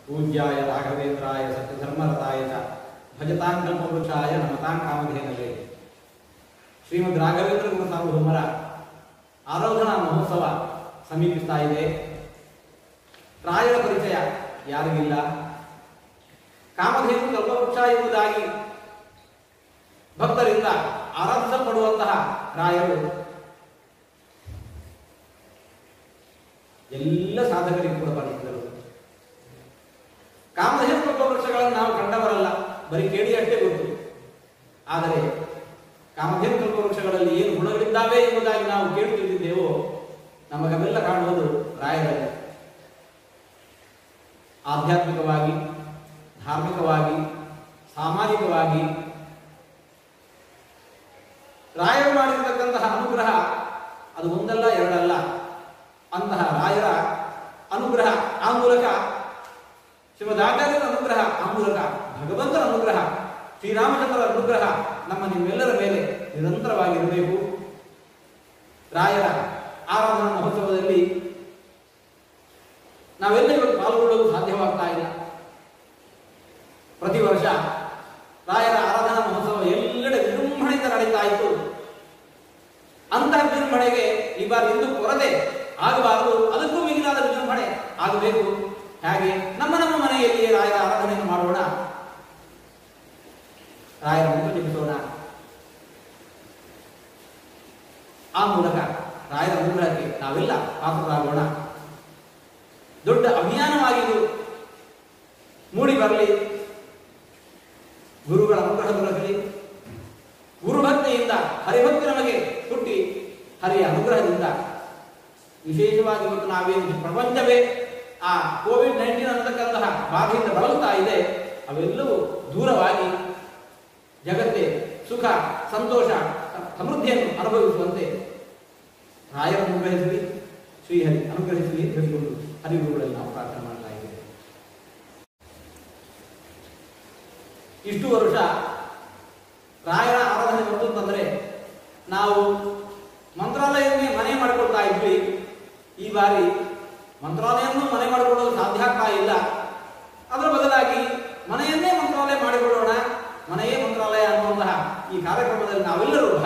ಪೂಜ್ಯಾಯ ರಾಘವೇಂದ್ರಾಯ ಸತ್ಯಧರ್ಮರತಾಯ ಚ ಭಜತಾಂ ಕಲ್ಪವೃಕ್ಷಾಯ ನಮತಾಂ ಕಾಮಧೇನವೇ ಶ್ರೀಮದ್ ರಾಘವೇಂದ್ರ ಗುರು ಸಾರ್ವಭೌಮರ ಆರಾಧನಾ ಮಹೋತ್ಸವ ಸಮೀಪಿಸ್ತಾ ಇದೆ ರಾಯರ ಪರಿಚಯ ಯಾರಿಗಿಲ್ಲ ಕಾಮಧೇನು ಕಲ್ಪವೃಕ್ಷ ಎಂಬುದಾಗಿ ಭಕ್ತರಿಂದ ಆರಾಧಿಸಲ್ಪಡುವಂತಹ ರಾಯರು ಎಲ್ಲ ಸಾಧಕರಿಗೂ ಕೂಡ ಪರಿಚಿತರು ಕಾಮಧೇನು ಕಲ್ಪವೃಕ್ಷಗಳನ್ನು ನಾವು ಕಂಡವರಲ್ಲ ಬರೀ ಕೇಳಿ ಅಷ್ಟೇ ಗೊತ್ತು ಆದರೆ ಕಾಮಧೇನು ಕಲ್ಪವೃಕ್ಷಗಳಲ್ಲಿ ಏನು ಗುಣಗಳಿದ್ದಾವೆ ಎಂಬುದಾಗಿ ನಾವು ಕೇಳಿ ತಿಳಿದಿದ್ದೇವೋ ನಮಗವೆಲ್ಲ ಕಾಣುವುದು ರಾಯರಲ್ಲಿ ಆಧ್ಯಾತ್ಮಿಕವಾಗಿ ಧಾರ್ಮಿಕವಾಗಿ ಸಾಮಾಜಿಕವಾಗಿ ರಾಯರು ಮಾಡಿರತಕ್ಕಂತಹ ಅನುಗ್ರಹ ಅದು ಒಂದಲ್ಲ ಎರಡಲ್ಲ ಅಂತಹ ರಾಯರ ಅನುಗ್ರಹ ಆ ಮೂಲಕ ಶಿವದಾಚಾರ್ಯರ ಅನುಗ್ರಹ ಆ ಮೂಲಕ ಭಗವಂತನ ಅನುಗ್ರಹ ಶ್ರೀರಾಮಚಂದ್ರರ ಅನುಗ್ರಹ ನಮ್ಮ ನಿಮ್ಮೆಲ್ಲರ ಮೇಲೆ ನಿರಂತರವಾಗಿರಬೇಕು ರಾಯರ ಆರಾಧನಾ ಮಹೋತ್ಸವದಲ್ಲಿ ನಾವೆಲ್ಲ ಇವತ್ತು ಪಾಲ್ಗೊಳ್ಳಲು ಸಾಧ್ಯವಾಗ್ತಾ ಇಲ್ಲ ಪ್ರತಿ ವರ್ಷ ರಾಯರ ಆರಾಧನಾ ಮಹೋತ್ಸವ ಎಲ್ಲೆಡೆ ವಿಜೃಂಭಣೆಯಿಂದ ನಡೀತಾ ಇತ್ತು ಅಂತಹ ವಿಜೃಂಭಣೆಗೆ ಈ ಬಾರಿ ಎಂದು ಕೊರತೆ ಆಗಬಾರದು ಅದಕ್ಕೂ ಮಿಗಿಲಾದ ವಿಜೃಂಭಣೆ ಆಗಬೇಕು ಹಾಗೆ ನಮ್ಮ ನಮ್ಮ ಮನೆಯಲ್ಲಿಯೇ ರಾಯರ ಆರಾಧನೆಯನ್ನು ಮಾಡೋಣ ರಾಯರ ಮುಖ ಜಪಿಸೋಣ ಆ ಮೂಲಕ ರಾಯರ ಅನುಗ್ರಹಕ್ಕೆ ನಾವೆಲ್ಲ ಪಾತ್ರರಾಗೋಣ ದೊಡ್ಡ ಅಭಿಯಾನವಾಗಿದು ಮೂಡಿ ಬರಲಿ ಗುರುಗಳ ಅನುಗ್ರಹ ದೊರಕಲಿ ಗುರುಭಕ್ತಿಯಿಂದ ಹರಿಭಕ್ತಿ ನಮಗೆ ಹುಟ್ಟಿ ಹರಿಯ ಅನುಗ್ರಹದಿಂದ ವಿಶೇಷವಾಗಿ ಇವತ್ತು ನಾವೇನು ಪ್ರಪಂಚವೇ ಆ ಕೋವಿಡ್ ನೈನ್ಟೀನ್ ಅನ್ನತಕ್ಕಂತಹ ಬಾಧೆಯಿಂದ ಬಳಲುತ್ತಾ ಇದೆ ಅವೆಲ್ಲವೂ ದೂರವಾಗಿ ಜಗತ್ತೇ ಸುಖ ಸಂತೋಷ ಸಮೃದ್ಧಿಯನ್ನು ಅನುಭವಿಸುವಂತೆ ರಾಯರ ಅನುಗ್ರಹಿಸಲಿ ಶ್ರೀಹರಿ ಅನುಗ್ರಹಿಸಲಿ ಅಂತ ಹೇಳಿಕೊಂಡು ಹರಿಗುರುಗಳಲ್ಲಿ ನಾವು ಪ್ರಾರ್ಥನೆ ಮಾಡ್ತಾ ಇದ್ದೇವೆ ಇಷ್ಟು ವರ್ಷ ರಾಯರ ಆರಾಧನೆ ಬಂತು ಅಂತಂದ್ರೆ ನಾವು ಮಂತ್ರಾಲಯವನ್ನೇ ಮನೆ ಮಾಡಿಕೊಳ್ತಾ ಇದ್ವಿ ಈ ಬಾರಿ ಮಂತ್ರಾಲಯವನ್ನು ಮನೆ ಮಾಡಿಕೊಳ್ಳಲು ಸಾಧ್ಯ ಆಗ್ತಾ ಇಲ್ಲ ಅದರ ಬದಲಾಗಿ ಮನೆಯನ್ನೇ ಮಂತ್ರಾಲಯ ಮಾಡಿಕೊಳ್ಳೋಣ ಮನೆಯೇ ಮಂತ್ರಾಲಯ ಅನ್ನುವಂತಹ ಈ ಕಾರ್ಯಕ್ರಮದಲ್ಲಿ ನಾವೆಲ್ಲರೂ